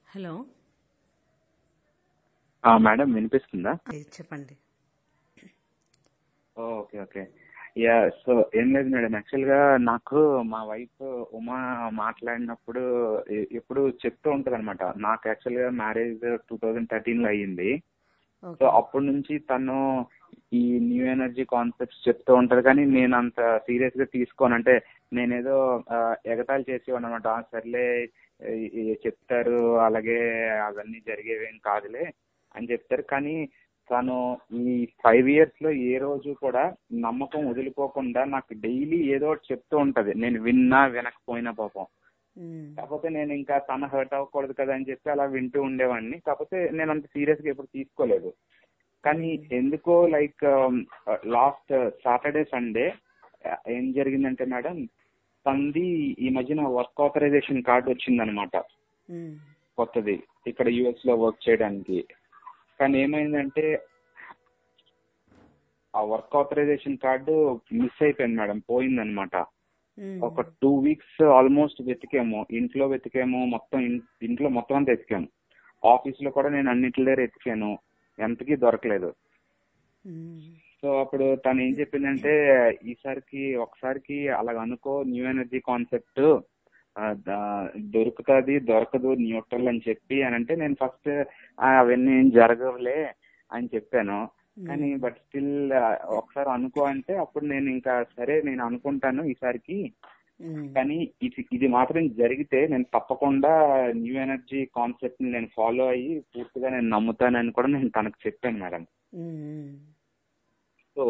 Hello ఆ, madam వినిపిస్తుందా ఏ, చెప్పండి ఓ, ఓకే ఓకే యా సో ఏం లేదు మేడం యాక్చువల్గా నాకు మా వైఫ్ ఉమా మాట్లాడినప్పుడు ఎ- ఎప్పుడు చెప్తూ ఉంటుంది అనమాట నాకు యాక్చువల్గా మ్యారేజ్ టూ థౌజండ్ థర్టీన్లో అయ్యింది సో ఓకే అప్పటి నుంచి తను ఈ న్యూ ఎనర్జీ కాన్సెప్ట్స్ చెప్తూ ఉంటారు కానీ నేను అంత సీరియస్ గా తీసుకోను అంటే నేనేదో ఆ, ఎగతాళి చేసేవాడు అనమాట సర్లే ఈ- ఈ చెప్తారు అలాగే అవన్నీ జరిగేవేం కాదులే అని చెప్తారు కానీ తను ఈ ఫైవ్ ఇయర్స్ లో ఏ రోజు కూడా నమ్మకం వదిలిపోకుండా నాకు డైలీ ఏదో ఒకటి చెప్తూ ఉంటది నేను విన్నా వినకపోయినా పాపం ఉమ్, కాకపోతే నేను ఇంకా తన హర్ట్ అవ్వకూడదు కదా అని చెప్పి అలా వింటూ ఉండేవాడిని కాకపోతే నేను అంత సీరియస్ గా ఎప్పుడు తీసుకోలేదు కానీ ఎందుకో లైక్ లాస్ట్ సాటర్డే సండే ఏం జరిగిందంటే మేడం తనది ఈ మధ్యన వర్క్ ఆథరైజేషన్ కార్డు వచ్చిందనమాట ఉమ్, కొత్తది ఇక్కడ యుఎస్ లో వర్క్ చేయడానికి కానీ ఏమైందంటే ఆ వర్క్ ఆథరైజేషన్ కార్డు మిస్ అయిపోయింది మేడం పోయిందనమాట ఉమ్, ఒక టూ వీక్స్ ఆల్మోస్ట్ వెతికాము ఇంట్లో వెతికాము మొత్తం ఇన్- ఇంట్లో మొత్తం అంతా వెతికాము ఆఫీస్ లో కూడా నేను అన్నింటి దగ్గర వెతికాను ఎంతకీ దొరకలేదు ఉమ్, సో అప్పుడు తను ఏం చెప్పిందంటే ఈసారికి ఒకసారికి అలాగ అనుకో న్యూ ఎనర్జీ కాన్సెప్ట్ దొరుకుతుంది దొరకదు న్యూట్రల్ అని చెప్పి అని అంటే నేను ఫస్ట్ అవన్నీ ఏం జరగవులే అని చెప్పాను కానీ బట్ స్టిల్ ఒకసారి అనుకో అంటే అప్పుడు నేను ఇంకా సరే నేను అనుకుంటాను ఈసారికి ఉమ్, కానీ ఇది ఇది మాత్రం జరిగితే నేను తప్పకుండా న్యూ ఎనర్జీ కాన్సెప్ట్ ని నేను ఫాలో అయ్యి పూర్తిగా నేను నమ్ముతానని కూడా నేను తనకు చెప్పాను మేడం ఉమ్, సో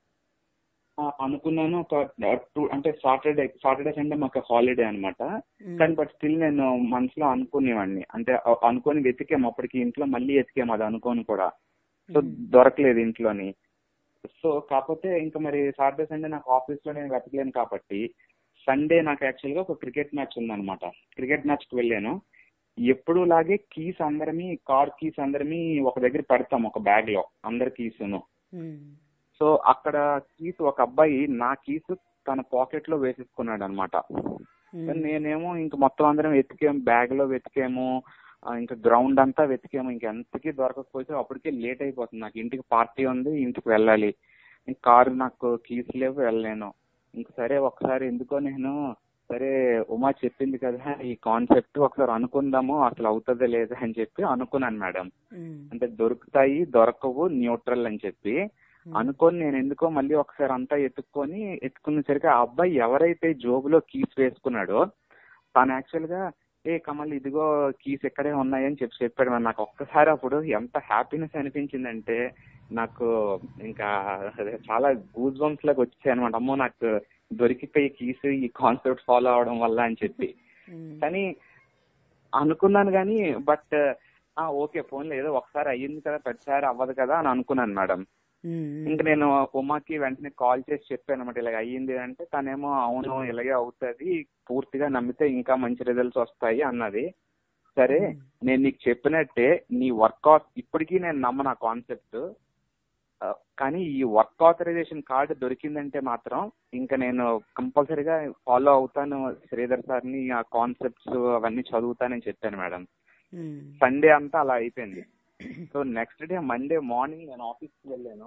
ఆ, అనుకున్నాను ఒక టూ అంటే సాటర్డే సాటర్డే సండే మాకు హాలిడే అనమాట ఉమ్, కానీ బట్ స్టిల్ నేను మనసులో అనుకునేవాడిని అంటే అ- అనుకొని వెతికాము అప్పటికి ఇంట్లో మళ్ళీ వెతికాము అది అనుకోని కూడా సో ఉమ్, దొరకలేదు ఇంట్లోని సో కాకపోతే ఇంకా మరి సాటర్డే సండే నాకు ఆఫీస్ లో నేను వెతకలేను కాబట్టి సండే నాకు యాక్చువల్ గా ఒక క్రికెట్ మ్యాచ్ ఉందన్నమాట క్రికెట్ మ్యాచ్ కి వెళ్ళాను ఎప్పుడు లాగే కీస్ అందరమి కార్ కీస్ అందరమి ఒక దగ్గర పెడతాం ఒక బ్యాగ్ లో అందరి కీసును ఉమ్, సో అక్కడ కీస్ ఒక అబ్బాయి నా కీస్ తన పాకెట్ లో వేసేసుకున్నాడు అనమాట ఉమ్, నేనేమో ఇంక మొత్తం అందరం వెతికాము బ్యాగ్ లో వెతికాము ఆ, ఇంకా గ్రౌండ్ అంతా వెతికాము ఇంక ఎంతకి దొరకకపోతే అప్పటికే లేట్ అయిపోతుంది నాకు ఇంటికి పార్టీ ఉంది ఇంటికి వెళ్ళాలి ఇంక కారు నాకు కీస్ లేవు వెళ్ళలేను ఇంక సరే ఒకసారి ఎందుకో నేను సరే ఉమా చెప్పింది కదా ఈ కాన్సెప్ట్ ఒకసారి అనుకుందాము అసలు అవుతుందా లేదా అని చెప్పి అనుకున్నాను మేడం ఉమ్, అంటే దొరుకుతాయి దొరకవు న్యూట్రల్ అని చెప్పి ఉమ్, అనుకొని నేను ఎందుకో మళ్ళీ ఒకసారి అంతా ఎత్తుక్కొని ఎత్తుకునేసరికి ఆ అబ్బాయి ఎవరైతే జోబులో కీస్ వేసుకున్నాడో తను యాక్చువల్ గా ఏ కమల్ ఇదిగో కీస్ ఎక్కడే ఉన్నాయని చెప్పి చెప్పాడు మరి నాకు ఒక్కసారి అప్పుడు ఎంత హ్యాపీనెస్ అనిపించిందంటే నాకు ఇంకా అదే చాలా గూజ్ బంప్స్ లాగా వచ్చాయి అనమాట అమ్మో నాకు దొరికిపోయి కీస్ ఈ కాన్సెప్ట్ ఫాలో అవడం వల్ల అని చెప్పి ఉమ్, కానీ అనుకున్నాను కానీ బట్ ఆ ఓకే ఫోన్లో ఏదో ఒకసారి అయ్యింది కదా ప్రతిసారి అవ్వదు కదా అని అనుకున్నాను మేడం ఉమ్, ఇంకా నేను ఉమాకి వెంటనే కాల్ చేసి చెప్పాను అనమాట ఇలాగ అయ్యింది అంటే తనేమో అవును ఇలాగే అవుతుంది పూర్తిగా నమ్మితే ఇంకా మంచి రిజల్ట్స్ వస్తాయి అన్నది సరే నేను నీకు చెప్పినట్టే నీ వర్కౌట్ ఇప్పటికీ నేను నమ్మను ఆ కాన్సెప్ట్ కానీ ఈ వర్క్ ఆథరైజేషన్ కార్డు దొరికిందంటే మాత్రం ఇంకా నేను కంపల్సరీగా ఫాలో అవుతాను శ్రీధర్ సార్ని ఆ కాన్సెప్ట్స్ అవన్నీ చదువుతానని చెప్పాను మేడం ఉమ్, సండే అంతా అలా అయిపోయింది so next day Monday morning నేను ఆఫీస్ కి వెళ్ళాను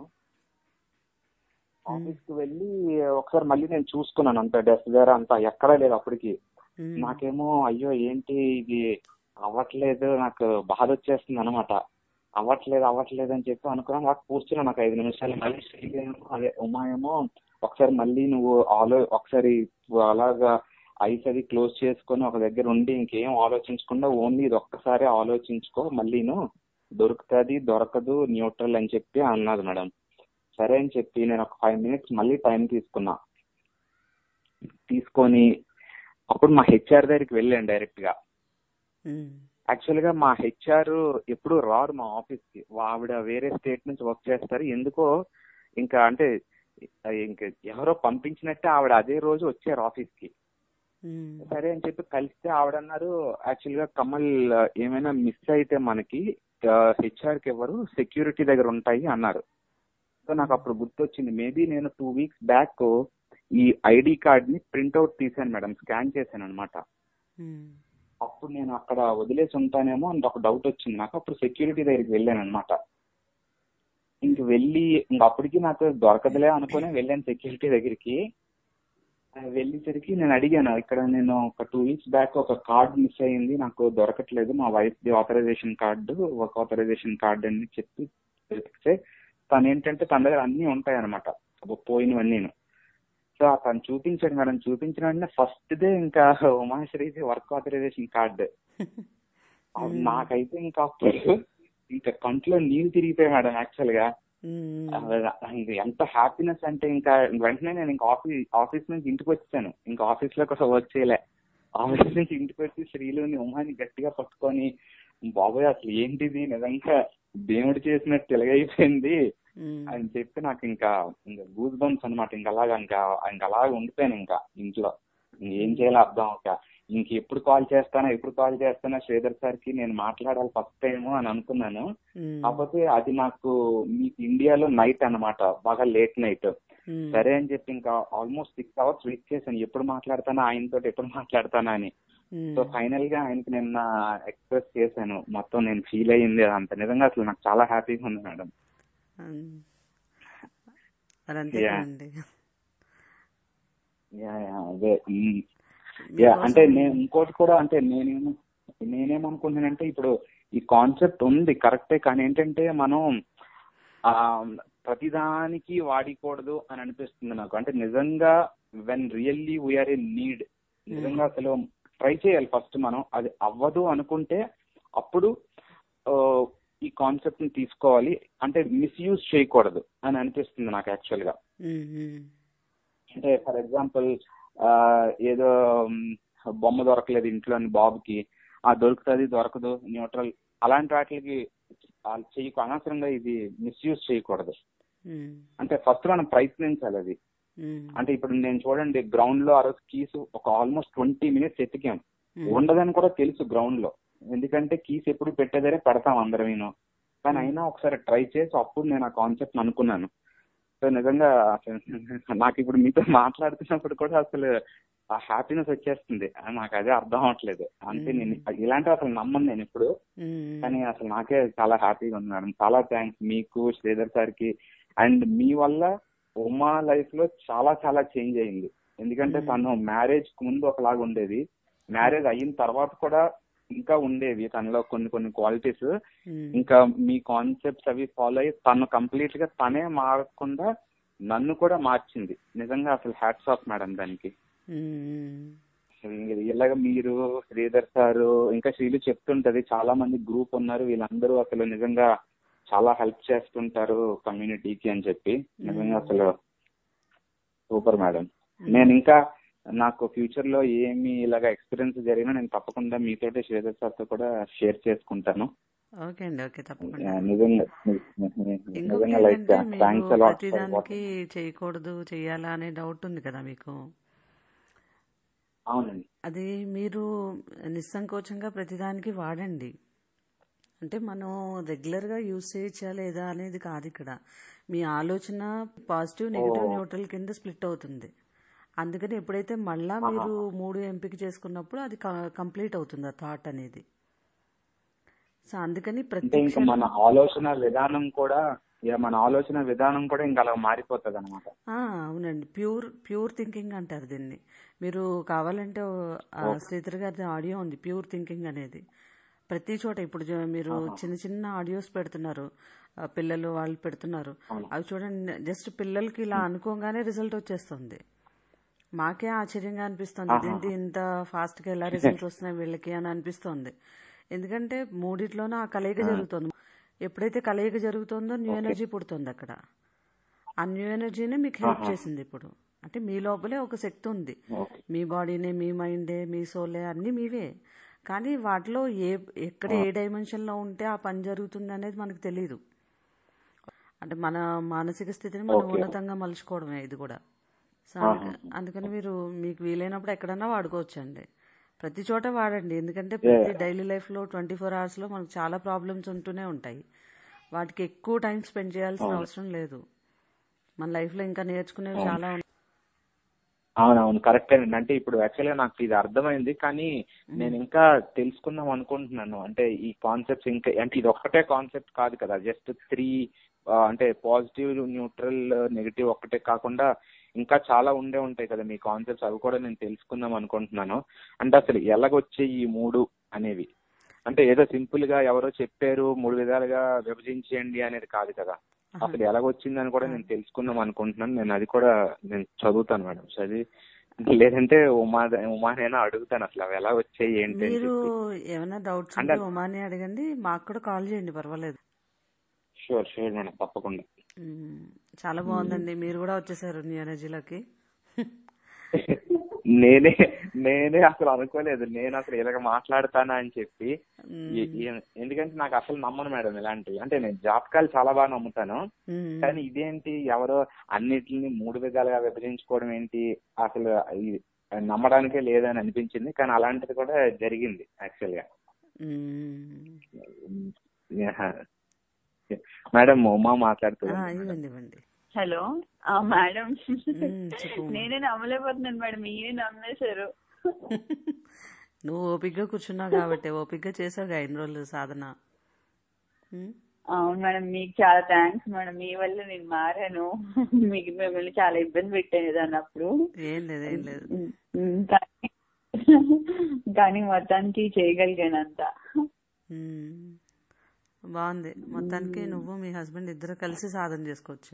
ఆఫీస్ కి వెళ్ళి ఒకసారి మళ్ళీ నేను చూసుకున్నాను అంత డెస్క్ దగ్గర అంతా ఎక్కడా లేదు అప్పటికి ఉమ్, నాకేమో అయ్యో ఏంటి ఇది అవ్వట్లేదు నాకు బాధ వచ్చేస్తుంది అనమాట అవ్వట్లేదు అవ్వట్లేదు అని చెప్పి అనుకున్నాను నాకు కూర్చున్నా నాకు ఐదు నిమిషాలు మళ్ళీ శ్రీదేవి అదే ఉమా ఏమో ఒకసారి మళ్ళీ నువ్వు ఆలో ఒకసారి అలాగా ఐస్ అది క్లోజ్ చేసుకొని ఒక దగ్గర ఉండి ఇంకేం ఆలోచించకుండా ఓన్లీ ఇది ఒక్కసారి ఆలోచించుకో మళ్ళీను దొరుకుతుంది దొరకదు న్యూట్రల్ అని చెప్పి అన్నది మేడం సరే అని చెప్పి నేను ఒక ఫైవ్ మినిట్స్ మళ్ళీ టైం తీసుకున్నా తీసుకొని అప్పుడు మా హెచ్ఆర్ దగ్గరికి వెళ్ళాను డైరెక్ట్ గా ఉమ్, యాక్చువల్ గా మా హెచ్ఆర్ ఎప్పుడు రారు మా ఆఫీస్ కి ఆవిడ వేరే స్టేట్ నుంచి వర్క్ చేస్తారు ఎందుకో ఇంకా అంటే ఇంకా ఎవరో పంపించినట్టే ఆవిడ అదే రోజు వచ్చారు ఆఫీస్ కి ఉమ్, సరే అని చెప్పి కలిస్తే ఆవిడ అన్నారు యాక్చువల్ గా కమల్ ఏమైనా మిస్ అయితే మనకి హెచ్ఆర్ కి ఎవరు సెక్యూరిటీ దగ్గర ఉంటాయి అన్నారు సో నాకు అప్పుడు గుర్తొచ్చింది మేబీ నేను టూ వీక్స్ బ్యాక్ ఈ ఐడి కార్డ్ ని ప్రింట్అవుట్ తీసాను మేడం స్కాన్ చేశాను అనమాట ఉమ్, అప్పుడు నేను అక్కడ వదిలేసి ఉంటానేమో అని ఒక డౌట్ వచ్చింది నాకు అప్పుడు సెక్యూరిటీ దగ్గరికి వెళ్ళాను అనమాట ఇంక వెళ్ళి ఇంక అప్పటికి నాకు దొరకదులే అనుకుని వెళ్ళాను సెక్యూరిటీ దగ్గరికి ఆ, వెళ్ళేసరికి నేను అడిగాను ఇక్కడ నేను ఒక టూ వీక్స్ బ్యాక్ ఒక కార్డ్ మిస్ అయ్యింది నాకు దొరకట్లేదు మా wife the authorization card work authorization card అని చెప్పి వెతికితే తను ఏంటంటే తన దగ్గర అన్ని ఉంటాయి అనమాట పోయినవన్నీ సో తను చూపించాడు మేడం చూపించిన వెంటనే ఫస్ట్ దే ఇంకా ఉమాశ్రీది వర్క్ ఆథరైజేషన్ కార్డ్ నాకైతే ఇంకా అప్పుడు ఇంకా కంట్లో నీళ్ళు తిరిగిపోయాయి మేడం యాక్చువల్ గా ఉమ్, అది ఎంత హ్యాపీనెస్ అంటే ఇంకా వెంటనే నేను ఇంకా ఆఫీస్ ఆఫీస్ నుంచి ఇంటికి వచ్చాను ఇంకా ఆఫీస్ లో కూడా వర్క్ చేయలే ఆఫీస్ నుంచి ఇంటికి వచ్చి శ్రీలుని ఉమాని గట్టిగా పట్టుకొని బాబాయ్ అసలు ఏంటిది నిజంగా దేవుడు చేసినట్టు తెలియైపోయింది ఉమ్, అని చెప్పి నాకు ఇంకా ఇంకా గూస్ బంప్స్ అనమాట ఇంకా అలాగా ఇంకా ఇంకా అలాగా ఉండిపోయాను ఇంకా ఇంట్లో ఏం చేయాలో అర్థం ఒక ఇంక ఎప్పుడు కాల్ చేస్తానా ఎప్పుడు కాల్ చేస్తానా శ్రీధర్ సార్ కి నేను మాట్లాడాలి ఫస్ట్ టైం అని అనుకున్నాను ఉమ్, కాకపోతే అది నాకు మీకు ఇండియాలో నైట్ అన్నమాట బాగా లేట్ నైట్ ఉమ్, సరే అని చెప్పి ఇంకా ఆల్మోస్ట్ సిక్స్ అవర్స్ వెయిట్ చేశాను ఎప్పుడు మాట్లాడతానా ఆయనతో ఎప్పుడు మాట్లాడతానా అని ఉమ్, సో ఫైనల్ గా ఆయనకి నిన్న ఎక్స్ప్రెస్ చేశాను మొత్తం నేను ఫీల్ అయ్యింది అంత నిజంగా అసలు నాకు చాలా హ్యాపీగా ఉంది మేడం ఉమ్. మరి అంతే Yeah. కదండి యా యా అదే ఉమ్. యా అంటే నేను ఇంకోటి కూడా అంటే నేనేమో నేనేమనుకుంటున్నానంటే ఇప్పుడు ఈ కాన్సెప్ట్ ఉంది కరెక్టే కానీ ఏంటంటే మనం ఆ ప్రతిదానికి వాడికూడదు అని అనిపిస్తుంది నాకు అంటే నిజంగా when really we're a need నిజంగా అసలు ట్రై చేయాలి ఫస్ట్ మనం అది అవ్వదు అనుకుంటే అప్పుడు ఆ, ఈ కాన్సెప్ట్ ని తీసుకోవాలి అంటే మిస్యూజ్ చేయకూడదు అని అనిపిస్తుంది నాకు యాక్చువల్ గా ఉమ్, ఉమ్, అంటే ఫర్ ఎగ్జాంపుల్ ఏదో మ్, బొమ్మ దొరకలేదు ఇంట్లో అని బాబుకి ఆ దొరుకుతుంది దొరకదు న్యూట్రల్ అలాంటి వాటికి వాళ్ళు చేయకు అనవసరంగా ఇది మిస్యూజ్ చేయకూడదు ఉమ్, అంటే ఫస్ట్ మనం ప్రయత్నించాలి అది ఉమ్, అంటే ఇప్పుడు నేను చూడండి గ్రౌండ్ లో ఆ రోజు కీస్ ఒక ఆల్మోస్ట్ ట్వంటీ మినిట్స్ ఎతికాం ఉమ్, ఉండదని కూడా తెలుసు గ్రౌండ్ లో ఎందుకంటే కీస్ ఎప్పుడు పెట్టేదరే పెడతాం అందరం కానీ అయినా ఒకసారి ట్రై చేసి అప్పుడు నేను ఆ కాన్సెప్ట్ అనుకున్నాను సో నిజంగా అసలు నాకు ఇప్పుడు మీతో మాట్లాడుతున్నప్పుడు కూడా అసలు ఆ హ్యాపీనెస్ వచ్చేస్తుంది ఆ, నాకు అదే అర్థం అవ్వట్లేదు అంటే నేను ఇలాంటివి అసలు నమ్మను నేను ఇప్పుడు ఉమ్, కానీ అసలు నాకే చాలా హ్యాపీగా ఉంది మేడం చాలా థ్యాంక్స్ మీకు శ్రీధర్ సార్ కి అండ్ మీ వల్ల ఉమా లైఫ్ లో చాలా చాలా చేంజ్ అయింది ఎందుకంటే తను మ్యారేజ్ కు ముందు ఒకలాగా ఉండేది మ్యారేజ్ అయిన తర్వాత కూడా ఇంకా ఉండేవి తనలో కొన్ని కొన్ని క్వాలిటీస్ ఉమ్, ఇంకా మీ కాన్సెప్ట్స్ అవి ఫాలో అయ్యి తను కంప్లీట్ గా తనే మారకుండా నన్ను కూడా మార్చింది నిజంగా అసలు హ్యాట్స్ ఆఫ్ మేడం దానికి ఉమ్, ఇంక ఇలాగ మీరు శ్రీధర్ సారు ఇంకా శ్రీలు చెప్తుంటది చాలా మంది గ్రూప్ ఉన్నారు వీళ్ళందరూ అసలు నిజంగా చాలా హెల్ప్ చేస్తుంటారు కమ్యూనిటీకి అని చెప్పి నిజంగా అసలు సూపర్ మేడం నేను ఇంకా నాకు ఫ్యూచర్ లో ఏమి ఇలాగ ఎక్స్పీరియన్స్ జరిగినా నేను తప్పకుండా మీతోటి శ్రీధర్ సార్ తో కూడా షేర్ చేసుకుంటాను ఓకే అండి ఓకే తప్పకుండా యా, నిజంగా ఇంకొకటి నిజంగా లైక్ ఏంటంటే థ్యాంక్స్ మీరు అలాట్ ప్రతిదానికి చేయకూడదు చేయాలా అనే డౌట్ ఉంది కదా మీకు అవునండి అది మీరు నిస్సంకోచంగా ప్రతిదానికి వాడండి అంటే మనం రెగ్యులర్గా యూజ్ చేయొచ్చా లేదా అనేది కాదు ఇక్కడ మీ ఆలోచన పాజిటివ్ నెగిటివ్ న్యూట్రల్ కింద స్ప్లిట్ అవుతుంది అందుకని ఎప్పుడైతే మళ్ళా మీరు మూడు ఎంపిక చేసుకున్నప్పుడు అది కంప్లీట్ అవుతుంది ఆ థాట్ అనేది సో అందుకని అంటే ప్రతి ఇంకా మన ఆలోచన విధానం కూడా ఇక మన ఆలోచన విధానం కూడా ఇంకా అలా మారిపోతుంది అనమాట ఆ, అవునండి ప్యూర్ ప్యూర్ థింకింగ్ అంటారు దీన్ని మీరు కావాలంటే ఆ, శ్రీధర్ గారి ఆడియో ఉంది ప్యూర్ థింకింగ్ అనేది ప్రతి చోట ఇప్పుడు జ- మీరు చిన్న చిన్న ఆడియోస్ పెడుతున్నారు ఆ, పిల్లలు వాళ్ళు పెడుతున్నారు అవి చూడండి జస్ట్ పిల్లలకి ఇలా అనుకోగానే రిజల్ట్ వచ్చేస్తుంది మాకే ఆశ్చర్యంగా అనిపిస్తుంది ఇదేంటి ఇంత ఫాస్ట్ గా ఎలా రిజల్ట్స్ వస్తున్నాయి వీళ్ళకి అని అనిపిస్తుంది ఎందుకంటే మూడిట్లోనూ ఆ కలయిక జరుగుతుంది ఎప్పుడైతే కలయిక జరుగుతుందో న్యూ ఎనర్జీ పుడుతుంది అక్కడ ఆ న్యూ ఎనర్జీనే మీకు హెల్ప్ చేసింది ఇప్పుడు అంటే మీ లోపలే ఒక శక్తి ఉంది ఓకే మీ బాడీనే మీ మైండే మీ సోలే అన్నీ మీవే కానీ వాటిలో ఏ ఎక్కడ ఏ డైమెన్షన్లో ఉంటే ఆ పని జరుగుతుంది అనేది మనకు తెలియదు అంటే మన మానసిక స్థితిని మనం ఉన్నతంగా మలుచుకోవడమే ఇది కూడా సో అందుక- అందుకని మీరు మీకు వీలైనప్పుడు ఎక్కడన్నా వాడుకోవచ్చండి ప్రతి చోట వాడండి ఎందుకంటే ప్రతి డైలీ లైఫ్లో ట్వంటీ ఫోర్ అవర్స్లో మనకు చాలా ప్రాబ్లమ్స్ ఉంటూనే ఉంటాయి వాటికి ఎక్కువ టైం స్పెండ్ చేయాల్సిన అవసరం లేదు మన లైఫ్లో ఇంకా నేర్చుకునేవి చాలా ఉన్నాయి అవునవును కరెక్టేనండి అంటే ఇప్పుడు యాక్చువల్గా నాకు ఇది అర్థమైంది కానీ నేను ఇంకా తెలుసుకుందాం అనుకుంటున్నాను అంటే ఈ కాన్సెప్ట్స్ ఇంకా అంటే ఇది ఒక్కటే కాన్సెప్ట్ కాదు కదా జస్ట్ త్రీ అంటే పాజిటివ్ న్యూట్రల్ నెగిటివ్ ఒక్కటే కాకుండా ఇంకా చాలా ఉండే ఉంటాయి కదా మీ కాన్సెప్ట్స్ అవి కూడా నేను తెలుసుకుందాం అనుకుంటున్నాను అంటే అసలు ఎలాగొచ్చే ఈ మూడు అనేవి అంటే ఏదో సింపుల్ గా ఎవరో చెప్పారు మూడు విధాలుగా విభజించేయండి అనేది కాదు కదా అసలు ఎలాగొచ్చిందని కూడా నేను తెలుసుకుందాం అనుకుంటున్నాను నేను అది కూడా నేను చదువుతాను మేడం చదివి లేదంటే ఉమా ఉమానైనా అడుగుతాను అసలు అవి ఎలా వచ్చాయి ఏంటి అని మీరు చెప్పి ఏమైనా డౌట్స్ అంటే- ఉంటే ఉమాని అడగండి మాకు కూడా కాల్ చేయండి పర్వాలేదు షూర్ షూర్ మేడం తప్పకుండా మ్మ్. చాలా బాగుందండి మీరు కూడా వచ్చేసారు న్యూ ఎనర్జీలోకి నేనే నేనే అసలు అనుకోలేదు నేను అసలు ఇలాగ మాట్లాడతానా అని చెప్పి ఈ- ఈ- ఎందుకంటే నాకు అసలు నమ్మను మేడం ఇలాంటివి అంటే నేను జాతకాలు చాలా బాగా నమ్ముతాను మ్మ్. కానీ ఇదేంటి ఎవరో అన్నిటిని మూడు విధాలుగా విభజించుకోవడం ఏంటి అసలు ఇది నమ్మడానికే లేదని అనిపించింది కానీ అలాంటిది కూడా జరిగింది యాక్చువల్ గా మ్మ్. మేడం ఉమా ఆ, మాట్లాడుతుంది ఇవ్వండి ఇవ్వండి హలో ఆ మేడం మ్మ్, చెప్పు. నేనే నమ్మలేకపోతున్నాను మేడం మీరే నమ్మేశారు నువ్వు ఓపిగ్గా కూర్చున్నావు కాబట్టి ఓపిగ్గా చేసావుగా ఇన్ని రోజులు సాధన మ్మ్? అవును మేడం మీకు చాలా థ్యాంక్స్ మేడం మీ వల్ల నేను మారాను మీకు మిమ్మల్ని చాలా ఇబ్బంది పెట్టాను దాన్ని అప్పుడు ఏం లేదు ఏం లేదు ఉమ్, కానీ కానీ మొత్తానికి చేయగలిగాను అంతా మ్మ్. బాగుంది మొత్తానికి నువ్వు మీ హస్బెండ్ ఇద్దరు కలిసి సాధన చేసుకోవచ్చు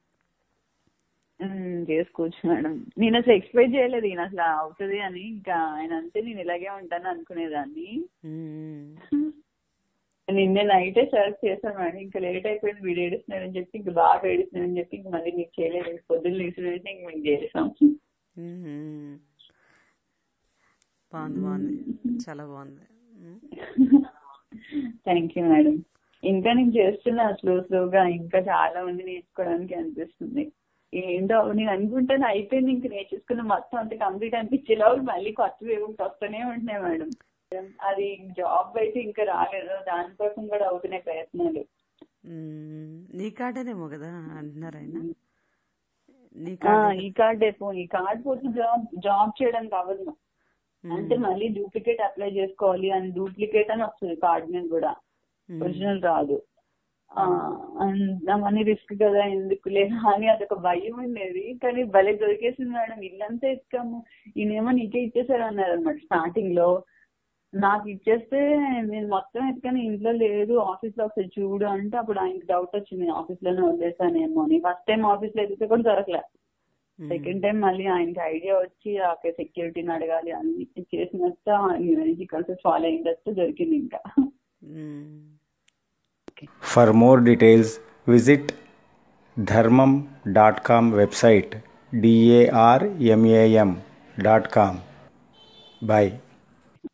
ఉమ్, చేసుకోవచ్చు మేడం నేను అసలు ఎక్స్పెక్ట్ చేయలేదు ఈయన అసలు అవుతుంది అని ఇంకా ఆయన అంతే నేను ఇలాగే ఉంటాను అనుకునేదాన్ని మ్మ్. నిన్న నైటే సర్చ్ చేశాను మేడం ఇంకా లేట్ అయిపోయింది వీడు ఏడుస్తున్నాడని చెప్పి ఇంకా బాగా ఏడుస్తున్నాడని చెప్పి ఇంక మళ్ళీ నీకు చేయలేదు పొద్దున్న లేచినైతే ఇంక మీకు చేసాం మ్మ్. బాగుంది బాగుంది చాలా బాగుంది మ్మ్. థ్యాంక్ యూ మేడం ఇంకా నేను చేస్తున్నా స్లో స్లోగా ఇంకా చాలా మంది నేర్చుకోవడానికి అనిపిస్తుంది ఏంటో నేను అనుకుంటాను అయిపోయింది ఇంక నేర్చుకున్న మొత్తం అంత కంప్లీట్ అనిపించేలోపు మళ్ళీ కొత్తవి ఏమో వస్తూనే ఉంటున్నాయి మేడం అది జాబ్ అయితే ఇంకా రాలేదు దానికోసం కూడా అవుతున్నాయి ప్రయత్నాలు మ్మ్. నీ కార్డేనేమో కదా అంటున్నారు ఆయన నీ ఆ, కార్డే ఈ కార్డ్ అయిపో ఈ కార్డ్ కోసం జాబ్ జాబ్ చేయడానికి అవ్వదు అంటే మళ్ళీ డూప్లికేట్ అప్లై చేసుకోవాలి అని డూప్లికేట్ అని వస్తుంది కార్డ్ మీద కూడా మ్మ్. ఒరిజినల్ రాదు ఆ, అండ్ అవన్నీ రిస్క్ కదా ఎందుకు లేదా అని అదొక భయం ఉండేది కానీ భలే దొరికేసింది మేడం ఇల్లంతా ఎత్తుకాము ఈయనేమో నీకే ఇచ్చేసారు అన్నారు అనమాట స్టార్టింగ్ లో నాకు ఇచ్చేస్తే నేను మొత్తం ఎత్తుకని ఇంట్లో లేదు ఆఫీస్ లో ఒకసారి చూడు అంటే అప్పుడు ఆయనకి డౌట్ వచ్చింది ఆఫీస్ లోనే వదిలేసానేమో అని ఫస్ట్ టైం ఆఫీస్ లో ఎదిగితే కూడా దొరకలే మ్మ్. సెకండ్ టైం మళ్ళీ ఆయనకి ఐడియా వచ్చి ఆ సెక్యూరిటీని అడగాలి అన్ని చేసినట్టు ఎనర్జీ కాన్సెప్ట్ ఫాలో అయినట్టు దొరికింది ఇంకా మ్మ్. For more details, visit dharmam.com website d a r m a m dot com. Bye.